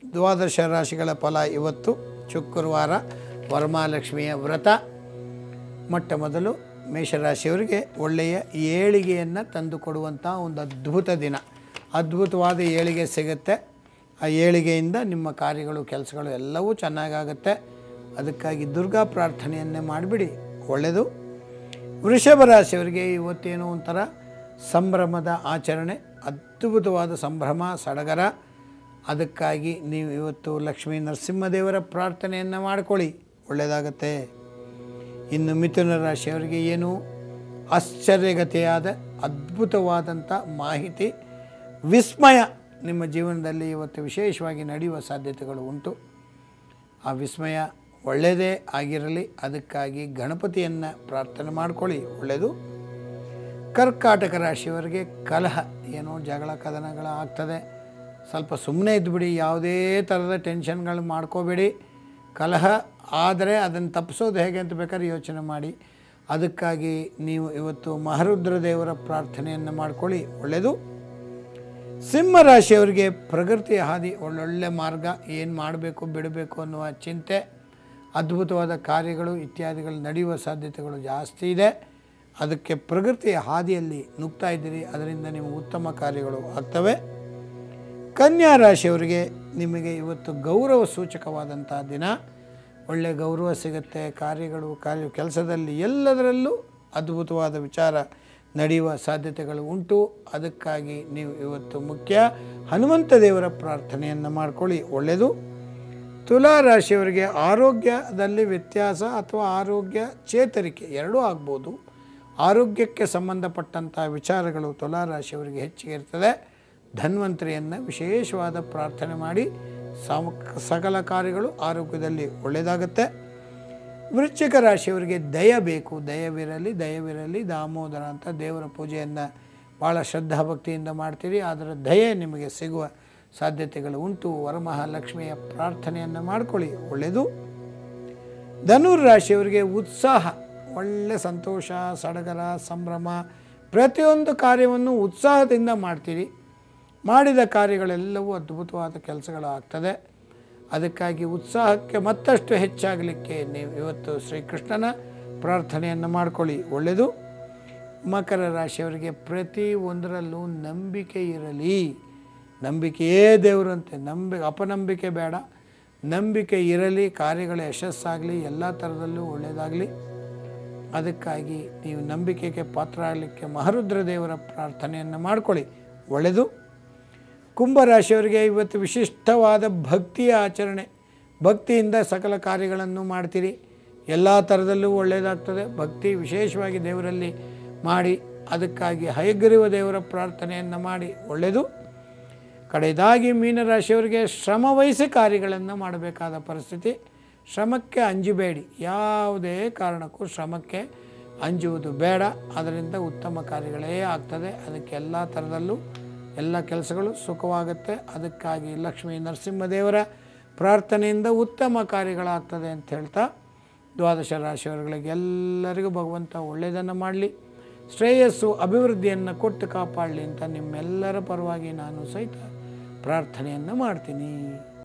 ದ್ವಾದಶ ರಾಶಿಗಳ ಫಲ ಇವತ್ತು ಶುಕ್ರವಾರ ವರಮಹಾಲಕ್ಷ್ಮಿಯ ವ್ರತ ಮೊಟ್ಟ ಮೊದಲು ಮೇಷರಾಶಿಯವರಿಗೆ ಒಳ್ಳೆಯ ಏಳಿಗೆಯನ್ನು ತಂದುಕೊಡುವಂಥ ಒಂದು ಅದ್ಭುತ ದಿನ ಅದ್ಭುತವಾದ ಏಳಿಗೆ ಸಿಗುತ್ತೆ ಆ ಏಳಿಗೆಯಿಂದ ನಿಮ್ಮ ಕಾರ್ಯಗಳು ಕೆಲಸಗಳು ಎಲ್ಲವೂ ಚೆನ್ನಾಗಾಗುತ್ತೆ ಅದಕ್ಕಾಗಿ ದುರ್ಗಾ ಪ್ರಾರ್ಥನೆಯನ್ನೇ ಮಾಡಿಬಿಡಿ ಒಳ್ಳೆಯದು ವೃಷಭ ರಾಶಿಯವರಿಗೆ ಇವತ್ತೇನೋ ಒಂಥರ ಸಂಭ್ರಮದ ಆಚರಣೆ ಅದ್ಭುತವಾದ ಸಂಭ್ರಮ ಸಡಗರ ಅದಕ್ಕಾಗಿ ನೀವು ಇವತ್ತು ಲಕ್ಷ್ಮೀ ನರಸಿಂಹದೇವರ ಪ್ರಾರ್ಥನೆಯನ್ನು ಮಾಡ್ಕೊಳ್ಳಿ ಒಳ್ಳೆಯದಾಗತ್ತೆ ಇನ್ನು ಮಿಥುನ ರಾಶಿಯವರಿಗೆ ಏನು ಆಶ್ಚರ್ಯಗತಿಯಾದ ಅದ್ಭುತವಾದಂಥ ಮಾಹಿತಿ ವಿಸ್ಮಯ ನಿಮ್ಮ ಜೀವನದಲ್ಲಿ ಇವತ್ತು ವಿಶೇಷವಾಗಿ ನಡೆಯುವ ಸಾಧ್ಯತೆಗಳು ಉಂಟು ಆ ವಿಸ್ಮಯ ಒಳ್ಳೆಯದೇ ಆಗಿರಲಿ ಅದಕ್ಕಾಗಿ ಗಣಪತಿಯನ್ನು ಪ್ರಾರ್ಥನೆ ಮಾಡ್ಕೊಳ್ಳಿ ಒಳ್ಳೆಯದು ಕರ್ಕಾಟಕ ರಾಶಿಯವರಿಗೆ ಕಲಹ ಏನೋ ಜಗಳ ಕದನಗಳು ಆಗ್ತದೆ ಸ್ವಲ್ಪ ಸುಮ್ಮನೆ ಇದ್ದುಬಿಡಿ ಯಾವುದೇ ಥರದ ಟೆನ್ಷನ್ಗಳು ಮಾಡ್ಕೋಬೇಡಿ ಕಲಹ ಆದರೆ ಅದನ್ನು ತಪ್ಪಿಸೋದು ಹೇಗೆ ಅಂತ ಬೇಕಾದ್ರೆ ಯೋಚನೆ ಮಾಡಿ ಅದಕ್ಕಾಗಿ ನೀವು ಇವತ್ತು ಮಹರುದ್ರ ದೇವರ ಪ್ರಾರ್ಥನೆಯನ್ನು ಮಾಡ್ಕೊಳ್ಳಿ ಒಳ್ಳೆಯದು ಸಿಂಹ ರಾಶಿಯವರಿಗೆ ಪ್ರಗತಿಯ ಹಾದಿ ಒಳ್ಳೊಳ್ಳೆ ಮಾರ್ಗ ಏನು ಮಾಡಬೇಕು ಬಿಡಬೇಕು ಅನ್ನುವ ಚಿಂತೆ ಅದ್ಭುತವಾದ ಕಾರ್ಯಗಳು ಇತ್ಯಾದಿಗಳು ನಡೆಯುವ ಸಾಧ್ಯತೆಗಳು ಜಾಸ್ತಿ ಇದೆ ಅದಕ್ಕೆ ಪ್ರಗತಿಯ ಹಾದಿಯಲ್ಲಿ ನುಗ್ತಾ ಇದ್ದೀರಿ ಅದರಿಂದ ನಿಮಗೆ ಉತ್ತಮ ಕಾರ್ಯಗಳು ಆಗ್ತವೆ ಕನ್ಯಾ ರಾಶಿಯವರಿಗೆ ನಿಮಗೆ ಇವತ್ತು ಗೌರವ ಸೂಚಕವಾದಂಥ ದಿನ ಒಳ್ಳೆಯ ಗೌರವ ಸಿಗುತ್ತೆ ಕಾರ್ಯಗಳು ಕಾರ್ಯ ಕೆಲಸದಲ್ಲಿ ಎಲ್ಲದರಲ್ಲೂ ಅದ್ಭುತವಾದ ವಿಚಾರ ನಡೆಯುವ ಸಾಧ್ಯತೆಗಳು ಉಂಟು ಅದಕ್ಕಾಗಿ ನೀವು ಇವತ್ತು ಮುಖ್ಯ ಹನುಮಂತ ದೇವರ ಪ್ರಾರ್ಥನೆಯನ್ನು ಮಾಡ್ಕೊಳ್ಳಿ ಒಳ್ಳೆಯದು ತುಲಾ ರಾಶಿಯವರಿಗೆ ಆರೋಗ್ಯದಲ್ಲಿ ವ್ಯತ್ಯಾಸ ಅಥವಾ ಆರೋಗ್ಯ ಚೇತರಿಕೆ ಎರಡೂ ಆಗ್ಬೋದು ಆರೋಗ್ಯಕ್ಕೆ ಸಂಬಂಧಪಟ್ಟಂಥ ವಿಚಾರಗಳು ತುಲಾ ರಾಶಿಯವರಿಗೆ ಹೆಚ್ಚಿಗೆ ಇರ್ತದೆ ಧನ್ವಂತರಿಯನ್ನು ವಿಶೇಷವಾದ ಪ್ರಾರ್ಥನೆ ಮಾಡಿ ಸಮ ಸಕಲ ಕಾರ್ಯಗಳು ಆರೋಗ್ಯದಲ್ಲಿ ಒಳ್ಳೆಯದಾಗುತ್ತೆ ವೃಶ್ಚಿಕ ರಾಶಿಯವರಿಗೆ ದಯ ಬೇಕು ದಯವಿರಲಿ ದಯವಿರಲಿ ದಾಮೋದರ ಅಂತ ದೇವರ ಪೂಜೆಯನ್ನು ಭಾಳ ಶ್ರದ್ಧಾಭಕ್ತಿಯಿಂದ ಮಾಡ್ತೀರಿ ಅದರ ದಯೆ ನಿಮಗೆ ಸಿಗುವ ಸಾಧ್ಯತೆಗಳು ಉಂಟು ವರಮಹಾಲಕ್ಷ್ಮಿಯ ಪ್ರಾರ್ಥನೆಯನ್ನು ಮಾಡ್ಕೊಳ್ಳಿ ಒಳ್ಳೆಯದು ಧನುರ್ ರಾಶಿಯವರಿಗೆ ಉತ್ಸಾಹ ಒಳ್ಳೆ ಸಂತೋಷ ಸಡಗರ ಸಂಭ್ರಮ ಪ್ರತಿಯೊಂದು ಕಾರ್ಯವನ್ನು ಉತ್ಸಾಹದಿಂದ ಮಾಡ್ತೀರಿ ಮಾಡಿದ ಕಾರ್ಯಗಳೆಲ್ಲವೂ ಅದ್ಭುತವಾದ ಕೆಲಸಗಳು ಆಗ್ತದೆ ಅದಕ್ಕಾಗಿ ಉತ್ಸಾಹಕ್ಕೆ ಮತ್ತಷ್ಟು ಹೆಚ್ಚಾಗಲಿಕ್ಕೆ ನೀವು ಇವತ್ತು ಶ್ರೀಕೃಷ್ಣನ ಪ್ರಾರ್ಥನೆಯನ್ನು ಮಾಡ್ಕೊಳ್ಳಿ ಒಳ್ಳೆಯದು ಮಕರ ರಾಶಿಯವರಿಗೆ ಪ್ರತಿ ಒಂದರಲ್ಲೂ ನಂಬಿಕೆ ಇರಲಿ ನಂಬಿಕೆಯೇ ದೇವರಂತೆ ನಂಬಿ ಅಪನಂಬಿಕೆ ಬೇಡ ನಂಬಿಕೆ ಇರಲಿ ಕಾರ್ಯಗಳ ಯಶಸ್ಸಾಗಲಿ ಎಲ್ಲ ಥರದಲ್ಲೂ ಒಳ್ಳೆಯದಾಗಲಿ ಅದಕ್ಕಾಗಿ ನೀವು ನಂಬಿಕೆಗೆ ಪಾತ್ರ ಆಗಲಿಕ್ಕೆ ಮಹರುದ್ರ ದೇವರ ಪ್ರಾರ್ಥನೆಯನ್ನು ಮಾಡ್ಕೊಳ್ಳಿ ಒಳ್ಳೆಯದು ಕುಂಭರಾಶಿಯವರಿಗೆ ಇವತ್ತು ವಿಶಿಷ್ಟವಾದ ಭಕ್ತಿಯ ಆಚರಣೆ ಭಕ್ತಿಯಿಂದ ಸಕಲ ಕಾರ್ಯಗಳನ್ನು ಮಾಡ್ತೀರಿ ಎಲ್ಲ ಥರದಲ್ಲೂ ಒಳ್ಳೆಯದಾಗ್ತದೆ ಭಕ್ತಿ ವಿಶೇಷವಾಗಿ ದೇವರಲ್ಲಿ ಮಾಡಿ ಅದಕ್ಕಾಗಿ ಹಯಗ್ರೀವ ದೇವರ ಪ್ರಾರ್ಥನೆಯನ್ನು ಮಾಡಿ ಒಳ್ಳೆಯದು ಕಡೆಯದಾಗಿ ಮೀನರಾಶಿಯವರಿಗೆ ಶ್ರಮ ವಹಿಸಿ ಕಾರ್ಯಗಳನ್ನು ಮಾಡಬೇಕಾದ ಪರಿಸ್ಥಿತಿ ಶ್ರಮಕ್ಕೆ ಅಂಜಬೇಡಿ ಯಾವುದೇ ಕಾರಣಕ್ಕೂ ಶ್ರಮಕ್ಕೆ ಅಂಜುವುದು ಬೇಡ ಅದರಿಂದ ಉತ್ತಮ ಕಾರ್ಯಗಳೇ ಆಗ್ತದೆ ಅದಕ್ಕೆ ಎಲ್ಲ ಥರದಲ್ಲೂ ಎಲ್ಲ ಕೆಲಸಗಳು ಸುಖವಾಗುತ್ತೆ ಅದಕ್ಕಾಗಿ ಲಕ್ಷ್ಮೀ ನರಸಿಂಹದೇವರ ಪ್ರಾರ್ಥನೆಯಿಂದ ಉತ್ತಮ ಕಾರ್ಯಗಳಾಗ್ತದೆ ಅಂತ ಹೇಳ್ತಾ ದ್ವಾದಶ ರಾಶಿಯವರುಗಳಿಗೆ ಎಲ್ಲರಿಗೂ ಭಗವಂತ ಒಳ್ಳೆಯದನ್ನು ಮಾಡಲಿ ಶ್ರೇಯಸ್ಸು ಅಭಿವೃದ್ಧಿಯನ್ನು ಕೊಟ್ಟು ಕಾಪಾಡಲಿ ಅಂತ ನಿಮ್ಮೆಲ್ಲರ ಪರವಾಗಿ ನಾನು ಸಹಿತ ಪ್ರಾರ್ಥನೆಯನ್ನು ಮಾಡ್ತೀನಿ